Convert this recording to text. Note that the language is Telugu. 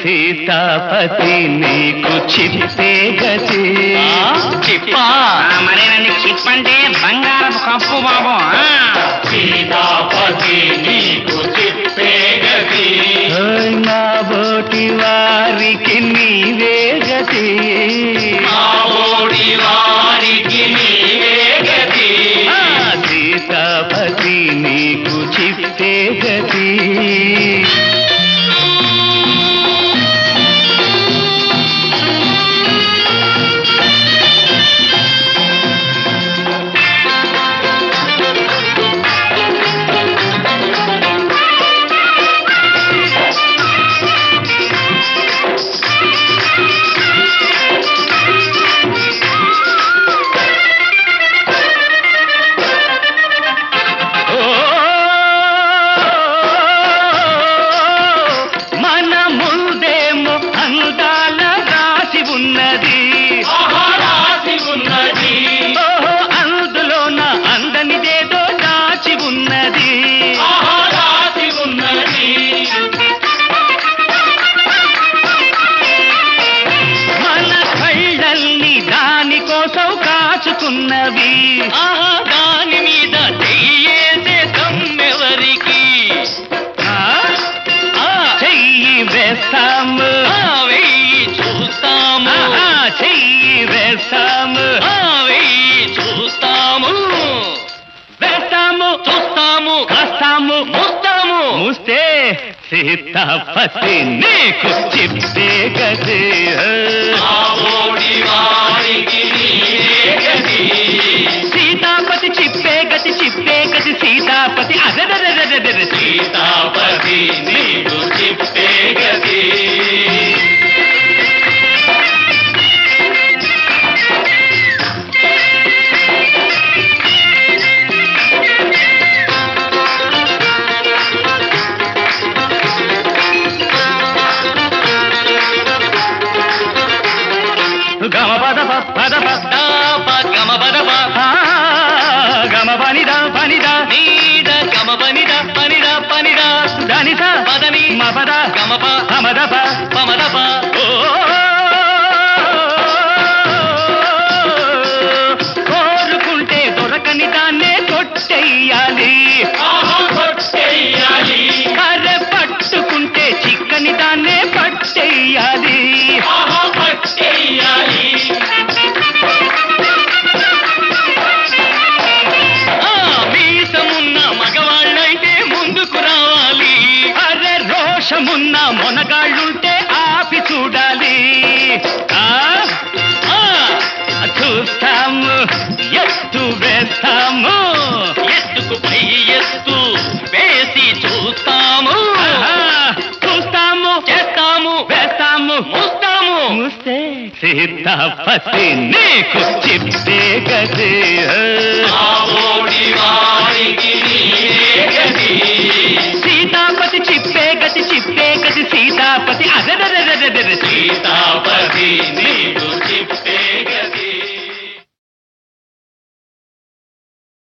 సీతాపతి నీకు చిప్పే గతి చిప్పా మరేనండి చిప్ అంటే బంగారపు కప్పు బాబు ఆ. సీతాపతి నీకు చెప్పే గతి ఓయ్ నా బోటి వారికి నీవే గతి మా ఓడి వారికి నీవే గతి ఆ, సీతాపతి నీకు చిప్పే గతి ఓ, మన ముందేమో అందాల రాసి ఉన్నది ఆహారాసి ఉన్నది ఓహో అందులోన అందనిదేదో దాచి ఉన్నది ఆహారాసి ఉన్నది మన కళ్ళల్ని దానికోసం కాచుకున్నవి ఆహా, దాని మీద చెయ్యేసే దమ్మెవరికి ఆ, ఆ, చెయ్యి వేస్తాము ఆ, వెయ్యి చూస్తాము ఆహా, చెయ్యి వేస్తాము ఆ, వెయ్యి చూస్తాము వేస్తాము చూస్తాము కాస్తాము ముస్తాము మూస్తే సీతాపతి నీకు చిప్పే గది మా ఓడి వారికి నీవే గతి సీతాపతి చిప్పే గతి చిప్పే గతి సీతాపతి అదరదరదరదర సీతాపతి నీకు చెప్పే గతి గమ పద ప పద ప దా, ప, గమ పద ప, ఆ, గమ పనిద పనిద నీద గమ పనిద పనిద పనిద దానిస పదని మ పద గమ ప పమద ప పమద ప ఓ కోరుకుంటే దొరకని దాన్నే కొట్టెయ్యాలి ఆహా కొట్టేయాలి కర్ర పట్టుకుంటే చిక్కని దాన్నే పట్టెయ్యాలి ఆహా పట్టేయాలి ఆ, మీసమున్న మగవాళ్ళైతే ముందుకు రావాలి అరే రోషమున్న మొనగాళ్ళుంటే ఆపి చూడాలి ఆ, ఆ, చూస్తాము ఎత్తు వేస్తాము ఎత్తుకు పై ఎత్తు వేసి చూస్తాము ఆహా, చూస్తాము చేస్తాము వేస్తాము ముస్తాము మూస్తే సీతాపతి నీకు చిప్పే గది మా ఓడి వారికి నీవే గతి సీతాపతి చిప్పే గతి చిప్పే గతి సీతాపతి అదరదరదరదర సీతాపతి నీకు చెప్పే